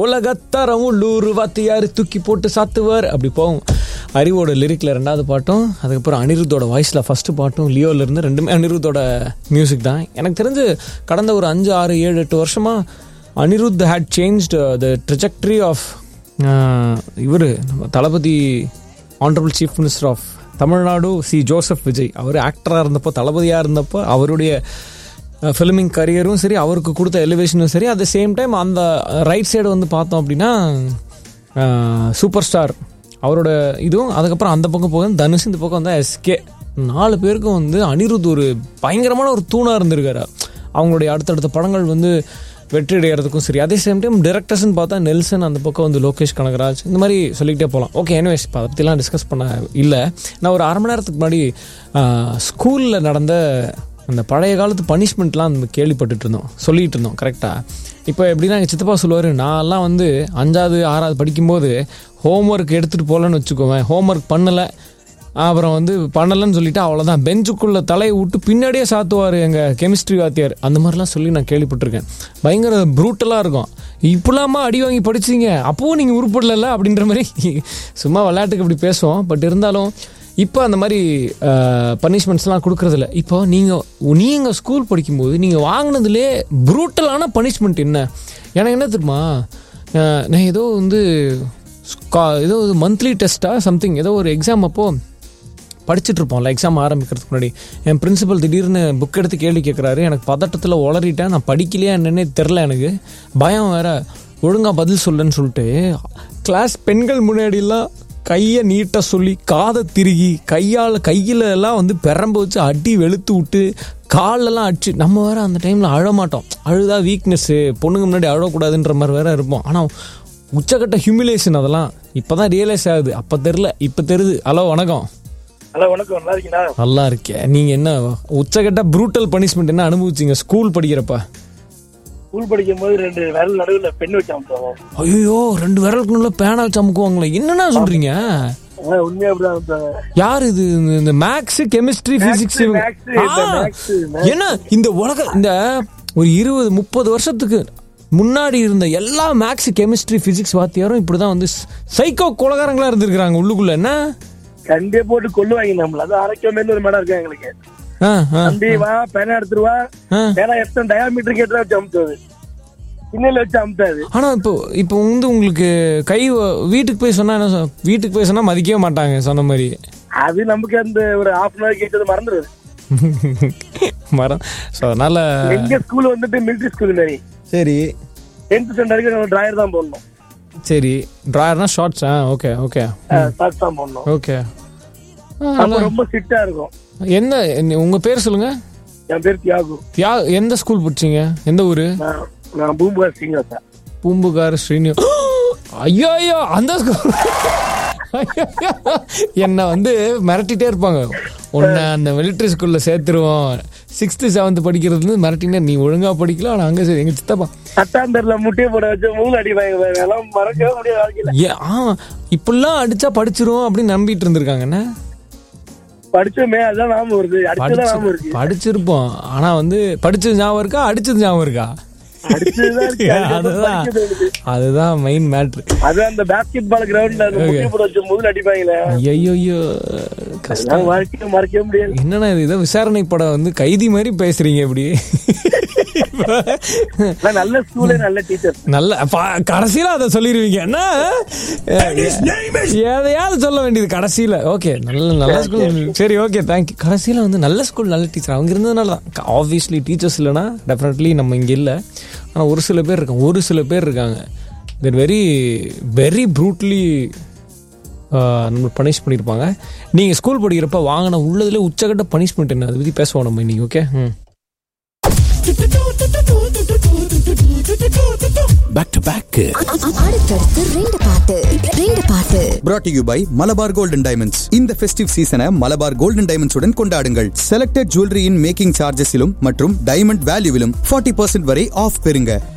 உலகத்தரம் உள்ளூர் வாத்தியார் தூக்கி போட்டு சாத்துவார் அப்படி போகும் அறிவோட லிரிக்கில் ரெண்டாவது பாட்டும் அதுக்கப்புறம் அனிருத்தோட வாய்ஸில் ஃபஸ்ட்டு பாட்டும் லியோல இருந்து ரெண்டுமே அனிருத்தோட மியூசிக் தான் எனக்கு தெரிஞ்சு கடந்த ஒரு அஞ்சு ஆறு ஏழு எட்டு வருஷமாக Anirudh had change the trajectory of இவர் நம்ம Thalapathy honourable chief minister of Tamil Nadu C Joseph Vijay அவர் ஆக்டராக இருந்தப்போ தளபதியாக இருந்தப்போ அவருடைய ஃபிலிமிங் கரியரும் சரி அவருக்கு கொடுத்த எலிவேஷனும் சரி அட் த சேம் டைம் அந்த ரைட் சைடு வந்து பார்த்தோம் அப்படின்னா சூப்பர் ஸ்டார் அவரோட இதுவும் அதுக்கப்புறம் அந்த பக்கம் போக தனுஷ் இந்த பக்கம் வந்தால் எஸ்கே நாலு பேருக்கும் வந்து அனிருத் ஒரு பயங்கரமான ஒரு தூணாக இருந்திருக்காரு அவங்களுடைய அடுத்தடுத்த படங்கள் வந்து வெற்றி அடைகிறதுக்கும் சரி அதே சேம் டைம் டேரக்டர்ஸ்னு பார்த்தா நெல்சன் அந்த பக்கம் வந்து லோகேஷ் கனகராஜ் இந்த மாதிரி சொல்லிக்கிட்டே போகலாம் ஓகே எனிவேஸ் இப்போ அதை பற்றிலாம் டிஸ்கஸ் பண்ண இல்லை நான் ஒரு அரை மணி நேரத்துக்கு முன்னாடி ஸ்கூலில் நடந்த அந்த பழைய காலத்து பனிஷ்மெண்ட்லாம் நம்ம கேள்விப்பட்டுட்டு இருந்தோம் சொல்லிட்டு இருந்தோம் கரெக்டாக இப்போ எப்படின்னா எங்கள் சித்தப்பா சொல்லுவார் நான்லாம் வந்து அஞ்சாவது ஆறாவது படிக்கும்போது ஹோம்ஒர்க் எடுத்துகிட்டு போகலன்னு வச்சுக்கோவேன் ஹோம்ஒர்க் பண்ணலை அப்புறம் வந்து பண்ணலைன்னு சொல்லிட்டு அவ்வளோதான் பெஞ்சுக்குள்ளே தலையை விட்டு பின்னாடியே சாத்துவார் எங்கள் கெமிஸ்ட்ரி வாத்தியார் அந்த மாதிரிலாம் சொல்லி நான் கேள்விப்பட்டிருக்கேன் பயங்கர ப்ரூட்டலாக இருக்கும் இப்படிலாமா அடி வாங்கி படிச்சீங்க அப்போவும் நீங்கள் உருப்படல அப்படின்ற மாதிரி சும்மா விளையாட்டுக்கு இப்படி பேசுவோம் பட் இருந்தாலும் இப்போ அந்த மாதிரி பனிஷ்மெண்ட்ஸ்லாம் கொடுக்குறதில்ல இப்போ நீங்கள் நீங்கள் ஸ்கூல் படிக்கும்போது நீங்கள் வாங்கினதுலே ப்ரூட்டலான பனிஷ்மெண்ட் என்ன எனக்கு என்ன தெரியுமா அஹ், நான் ஏதோ வந்து ஸ்கா- ஏதோ ஒரு மந்த்லி டெஸ்ட்டாக சம்திங் ஏதோ ஒரு எக்ஸாம் அப்போது படிச்சுட்டு இருப்போம்ல எக்ஸாம் ஆரம்பிக்கிறதுக்கு முன்னாடி என் பிரின்சிபல் திடீர்னு புக் எடுத்து கேள்வி கேட்குறாரு எனக்கு பதட்டத்தில் உளறிட்டேன் நான் படிக்கலையா என்னன்னே தெரில எனக்கு பயம் வேற ஒழுங்காக பதில் சொல்லுன்னு சொல்லிட்டு கிளாஸ் பெண்கள் முன்னாடிலாம் கையை நீட்ட சொல்லி காதை திருகி கையால் கையில் எல்லாம் வந்து பெரம்பு வச்சு அடி வெளுத்து விட்டு காலெல்லாம் அடிச்சு நம்ம வேற அந்த டைமில் அழ மாட்டோம் அழுதா வீக்னஸ்ஸு பொண்ணுங்க முன்னாடி அழக்கூடாதுன்ற மாதிரி வேற இருப்போம் ஆனால் உச்சக்கட்ட ஹியூமிலேஷன் அதெல்லாம் இப்போ தான் ரியலைஸ் ஆகுது அப்போ தெரில இப்போ தெரியுது ஹலோ வணக்கம் ஹலோ வணக்கம் நல்லா இருக்கீங்களா நல்லா இருக்கே நீங்க என்ன உச்சகட்ட ப்ரூட்டல் பனிஷ்மெண்ட் என்ன அனுபவிச்சீங்க ஸ்கூல் படிக்கிறப்ப ஸ்கூல் படிக்கும் போது ரெண்டு விரல் நடுவுல பெண் வச்சு அமுத்துவாங்க ஐயோ ரெண்டு விரலுக்கு நல்ல பேனா வச்சு அமுக்குவாங்களே என்னண்ணா சொல்றீங்க ஆ, உண்மையா அப்படிதான் அமுத்துவாங்க யார் இது இந்த- இந்த மேக்ஸ் கெமிஸ்ட்ரி பிசிக்ஸ் Max, இந்த Max, Max. என்ன இந்த உலக இந்த ஒரு இருபது முப்பது வருஷத்துக்கு முன்னாடி இருந்த எல்லா மேக்ஸ் கெமிஸ்ட்ரி பிசிக்ஸ் வாத்தியாரும் இப்படிதான் வந்து சைக்கோ குலகாரங்களா இருந்திருக்கிறாங்க உள்ளுக்குள்ள என்ன கண்டே போட்டு கொல்லுவாங்க நம்மள அது அரைக்கமே ஒரு மேடம் இருக்கு எங்களுக்கு ஆ, ஆ, தம்பி வா பேனா எடுத்துருவா ஆ. பேனா எத்தனை டயாமீட்டர் கேட்டா வச்சு அமுத்துவது பின்னல வச்சு அமுத்தாது ஆனா இப்போ இப்போ வந்து உங்களுக்கு கை வ- வீட்டுக்கு போய் சொன்னா என்ன சொ- வீட்டுக்கு போய் சொன்னா மதிக்கவே மாட்டாங்க சொன்ன மாதிரி அது நமக்கு அந்த ஒரு ஹாஃப் அன் ஹவர் கேட்டது மறந்துடுது மரம் ஸோ அதனால எங்க ஸ்கூல் வந்துட்டு மிலிட்டரி ஸ்கூல் மாதிரி சரி டென்த் ஸ்டாண்டர்ட் வரைக்கும் நம்ம டிராயர் தான் போடணும் சரி ட்ராயர்னா ஷார்ட்ஸ் ஆ ஓகே ஓகே ஷார்ட்ஸ் தான் போடணும் ஓகே அப்ப ரொம்ப ஸ்ட்ரிக்டா இருக்கும் என்ன என்ன- உங்க பேர் சொல்லுங்க என் பேர் தியாகு யா எந்த ஸ்கூல் படிச்சீங்க எந்த ஊரு நான் நான் பூம்புகார் ஸ்ரீனிவாசா பூம்புகார் ஸ்ரீனி ஐயோ ஐயோ அந்த ஸ்கூல் என்ன வந்து மிரட்டிட்டே இருப்பாங்க உன்னை அந்த மிலிட்டரி ஸ்கூல்ல சேர்த்துருவோம் சிக்ஸ்த்து செவன்த் படிக்கிறது வந்து மிரட்டினே நீ ஒழுங்கா படிக்கல ஆனா அங்க சரி எங்க சித்தப்பா சட்டாந்தர்ல முட்டையை போட வச்சு மூணு அடி வாங்க எல்லாம் மறக்கவே முடியாது வாழ்க்கையில ஏ ஆ இப்படிலாம் அடிச்சா படிச்சிரும் அப்படின்னு நம்பிட்டு இருந்திருக்காங்க என்ன படிச்சோமே அதான் நாம வருது அடிச்சதான் நாம படிச்சு- இருக்கு படிச்சிருப்போம் ஆனா வந்து படிச்சது ஞாபகம் இருக்கா அடிச்சது ஞாபகம் இருக்கா அடிச்சதுதான் இருக்கு அதுக்கப்புறம் அதுதான் படிக்க தோணுது. அதுதான் மெயின் மேட்ரு அது அந்த பாஸ்கெட் பால் கிரவுண்ட்ல அந்த முட்டையை போட வச்சு முதல்ல அடிப்பாங்களே ஐயோ கஷ்டம் அதெல்லாம் வாழ்க்கையில மறக்கவே முடியாது என்னண்ணா இது ஏதோ விசாரணை படம் வந்து கைதி மாதிரி பேசுறீங்க இப்படி ஆனா நல்ல ஸ்கூலே நல்ல டீச்சர் நல்ல பா- கடைசியில அதை சொல்லிடுவீங்க என்ன எதையாவது சொல்ல வேண்டியது கடைசியில ஓகே நல்ல நல்ல ஸ்கூல் சரி ஓகே தேங்க்யூ கடைசியில வந்து நல்ல ஸ்கூல் நல்ல டீச்சர் அவங்க இருந்ததுனால தான் ஆப்வியஸ்லி டீச்சர்ஸ் இல்லைன்னா டெஃபினெட்லி நம்ம இங்கே இல்லை ஆனால் ஒரு சில பேர் இருக்காங்க ஒரு சில பேர் இருக்காங்க தெர் வெரி வெரி ப்ரூட்லி நம்ம பனிஷ் பண்ணியிருப்பாங்க நீங்கள் ஸ்கூல் படிக்கிறப்ப வாங்கின உள்ளதுல உச்சகட்ட பனிஷ்மெண்ட் என்ன அதை பற்றி பேசுவோம் நம்ம இன்னைக்கு ஓகே ம் பேக் டு பேக் அடுத்தடுத்து ரெண்டு பாட்டு ரெண்டு பாட்டு brought to you by Malabar golden diamonds இந்த ஃபெஸ்டிவ் சீசனை மலபார் கோல்டன் டைமண்ட்ஸ் உடன் கொண்டாடுங்கள் செலக்டட் ஜுவல்லரியின் மேக்கிங் சார்ஜஸிலும் மற்றும் டைமண்ட் வேல்யூவிலும் 40% வரை ஆஃப் பெறுங்க